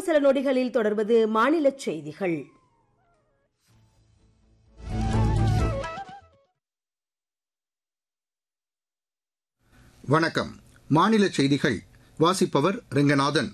இன்னும் சில நொடிகளில் தொடர்வது மாநில செய்திகள் வணக்கம் மாநில செய்திகள் வாசிப்பவர் ரெங்கநாதன்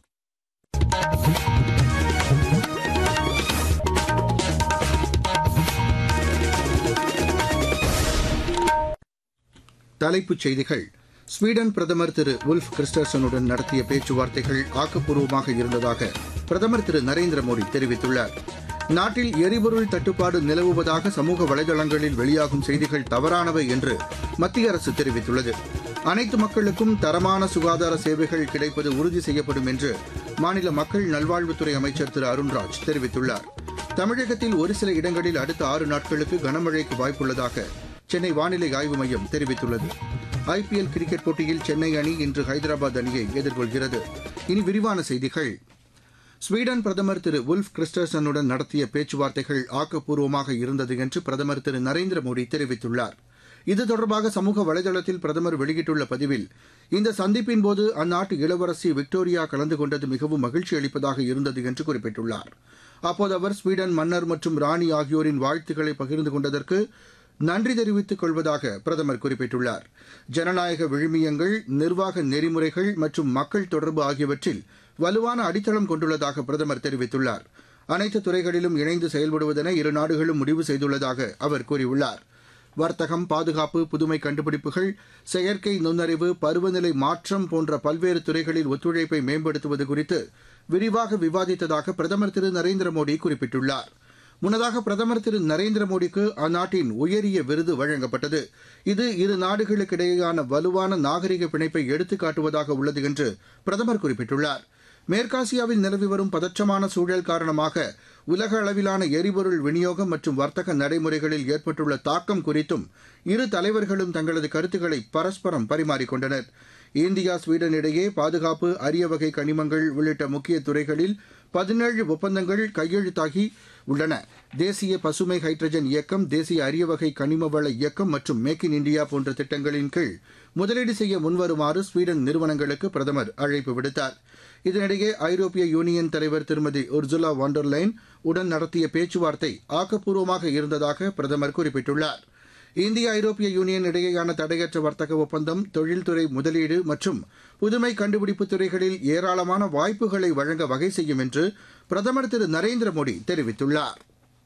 தலைப்புச் செய்திகள் ஸ்வீடன் பிரதமர் திரு உல்ஃப் கிறிஸ்டர்சனுடன் நடத்திய பேச்சுவார்த்தைகள் ஆக்கப்பூர்வமாக இருந்ததாக பிரதமர் திரு நரேந்திர மோடி தெரிவித்துள்ளார் நாட்டில் எரிபொருள் தட்டுப்பாடு நிலவுவதாக சமூக வலைதளங்களில் வெளியாகும் செய்திகள் தவறானவை என்று மத்திய அரசு தெரிவித்துள்ளது அனைத்து மக்களுக்கும் தரமான சுகாதார சேவைகள் கிடைப்பது உறுதி செய்யப்படும் என்று மாநில மக்கள் நல்வாழ்வுத்துறை அமைச்சர் திரு அருண்ராஜ் தெரிவித்துள்ளார் தமிழகத்தில் ஒரு சில இடங்களில் அடுத்த ஆறு நாட்களுக்கு கனமழைக்கு வாய்ப்புள்ளதாக சென்னை வானிலை ஆய்வு மையம் தெரிவித்துள்ளது ஐபிஎல் கிரிக்கெட் போட்டியில் சென்னை அணி இன்று ஹைதராபாத் அணியை எதிர்கொள்கிறது இனி விரிவான செய்திகள் ஸ்வீடன் பிரதமர் திரு உல்ஃப் கிறிஸ்டர்சனுடன் நடத்திய பேச்சுவார்த்தைகள் ஆக்கப்பூர்வமாக இருந்தது என்று பிரதமர் திரு நரேந்திர மோடி தெரிவித்துள்ளார் இது தொடர்பாக சமூக வலைதளத்தில் பிரதமர் வெளியிட்டுள்ள பதிவில் இந்த சந்திப்பின் போது அந்நாட்டு இளவரசி விக்டோரியா கலந்து கொண்டது மிகவும் மகிழ்ச்சி அளிப்பதாக இருந்தது என்று குறிப்பிட்டுள்ளார் அப்போது அவர் ஸ்வீடன் மன்னர் மற்றும் ராணி ஆகியோரின் வாழ்த்துக்களை பகிர்ந்து கொண்டதற்கு நன்றி தெரிவித்துக் கொள்வதாக பிரதமர் குறிப்பிட்டுள்ளார் ஜனநாயக விழுமியங்கள் நிர்வாக நெறிமுறைகள் மற்றும் மக்கள் தொடர்பு ஆகியவற்றில் வலுவான அடித்தளம் கொண்டுள்ளதாக பிரதமர் தெரிவித்துள்ளார் அனைத்து துறைகளிலும் இணைந்து செயல்படுவதென இரு நாடுகளும் முடிவு செய்துள்ளதாக அவர் கூறியுள்ளார் வர்த்தகம் பாதுகாப்பு புதுமை கண்டுபிடிப்புகள் செயற்கை நுண்ணறிவு பருவநிலை மாற்றம் போன்ற பல்வேறு துறைகளில் ஒத்துழைப்பை மேம்படுத்துவது குறித்து விரிவாக விவாதித்ததாக பிரதமர் திரு நரேந்திர மோடி குறிப்பிட்டுள்ளார் முன்னதாக பிரதமர் திரு நரேந்திர மோடிக்கு அந்நாட்டின் உயரிய விருது வழங்கப்பட்டது இது இரு நாடுகளுக்கிடையேயான வலுவான நாகரிக பிணைப்பை எடுத்துக்காட்டுவதாக உள்ளது என்று பிரதமர் குறிப்பிட்டுள்ளார் மேற்காசியாவில் நிலவி வரும் பதற்றமான சூழல் காரணமாக உலக அளவிலான எரிபொருள் விநியோகம் மற்றும் வர்த்தக நடைமுறைகளில் ஏற்பட்டுள்ள தாக்கம் குறித்தும் இரு தலைவர்களும் தங்களது கருத்துக்களை பரஸ்பரம் பரிமாறிக்கொண்டனர் இந்தியா ஸ்வீடன் இடையே பாதுகாப்பு அரிய வகை கனிமங்கள் உள்ளிட்ட முக்கிய துறைகளில் பதினேழு ஒப்பந்தங்கள் கையெழுத்தாகி உள்ளன தேசிய பசுமை ஹைட்ரஜன் இயக்கம் தேசிய அரிய வகை கனிம வள இயக்கம் மற்றும் மேக் இன் இந்தியா போன்ற திட்டங்களின் கீழ் முதலீடு செய்ய முன்வருமாறு ஸ்வீடன் நிறுவனங்களுக்கு பிரதமர் அழைப்பு விடுத்தார் இதனிடையே ஐரோப்பிய யூனியன் தலைவர் திருமதி உர்சுலா வாண்டர்லைன் உடன் நடத்திய பேச்சுவார்த்தை ஆக்கப்பூர்வமாக இருந்ததாக பிரதமர் குறிப்பிட்டுள்ளார் இந்திய ஐரோப்பிய யூனியன் இடையேயான தடையற்ற வர்த்தக ஒப்பந்தம் தொழில்துறை முதலீடு மற்றும் புதுமை கண்டுபிடிப்பு துறைகளில் ஏராளமான வாய்ப்புகளை வழங்க வகை செய்யும் என்று பிரதமர் திரு நரேந்திர மோடி தெரிவித்துள்ளார்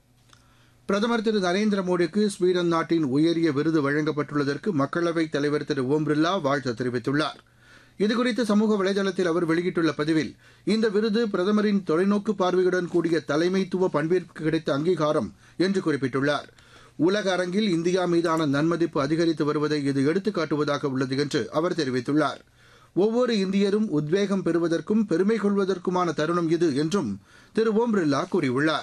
பிரதமர் திரு நரேந்திர மோடிக்கு ஸ்வீடன் நாட்டின் உயரிய விருது வழங்கப்பட்டுள்ளதற்கு மக்களவைத் தலைவர் திரு ஓம் பிர்லா வாழ்த்து தெரிவித்துள்ளார் இதுகுறித்து சமூக வலைதளத்தில் அவர் வெளியிட்டுள்ள பதிவில் இந்த விருது பிரதமரின் தொலைநோக்கு பார்வையுடன் கூடிய தலைமைத்துவ பண்பிற்கு கிடைத்த அங்கீகாரம் என்று குறிப்பிட்டுள்ளார் உலக அரங்கில் இந்தியா மீதான நன்மதிப்பு அதிகரித்து வருவதை இது எடுத்துக்காட்டுவதாக உள்ளது என்று அவர் தெரிவித்துள்ளார் ஒவ்வொரு இந்தியரும் உத்வேகம் பெறுவதற்கும் பெருமை கொள்வதற்குமான தருணம் இது என்றும் திரு ஓம் பிர்லா கூறியுள்ளார்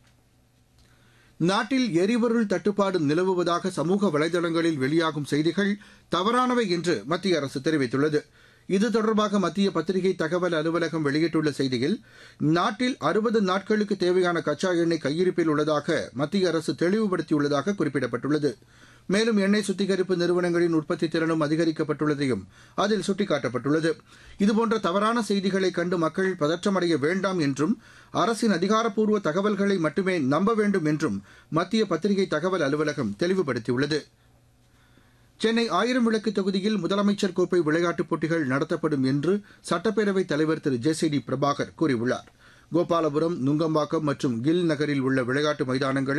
நாட்டில் எரிபொருள் தட்டுப்பாடு நிலவுவதாக சமூக வலைதளங்களில் வெளியாகும் செய்திகள் தவறானவை என்று மத்திய அரசு தெரிவித்துள்ளது இது தொடர்பாக மத்திய பத்திரிகை தகவல் அலுவலகம் வெளியிட்டுள்ள செய்தியில் நாட்டில் அறுபது நாட்களுக்கு தேவையான கச்சா எண்ணெய் கையிருப்பில் உள்ளதாக மத்திய அரசு தெளிவுபடுத்தியுள்ளதாக குறிப்பிடப்பட்டுள்ளது மேலும் எண்ணெய் சுத்திகரிப்பு நிறுவனங்களின் உற்பத்தி திறனும் அதிகரிக்கப்பட்டுள்ளதையும் அதில் சுட்டிக்காட்டப்பட்டுள்ளது இதுபோன்ற தவறான செய்திகளை கண்டு மக்கள் பதற்றமடைய வேண்டாம் என்றும் அரசின் அதிகாரப்பூர்வ தகவல்களை மட்டுமே நம்ப வேண்டும் என்றும் மத்திய பத்திரிகை தகவல் அலுவலகம் தெளிவுபடுத்தியுள்ளது சென்னை ஆயிரம் விளக்கு தொகுதியில் முதலமைச்சர் கோப்பை விளையாட்டுப் போட்டிகள் நடத்தப்படும் என்று சட்டப்பேரவைத் தலைவர் திரு ஜே சி டி பிரபாகர் கூறியுள்ளார் கோபாலபுரம் நுங்கம்பாக்கம் மற்றும் கில் நகரில் உள்ள விளையாட்டு மைதானங்களில்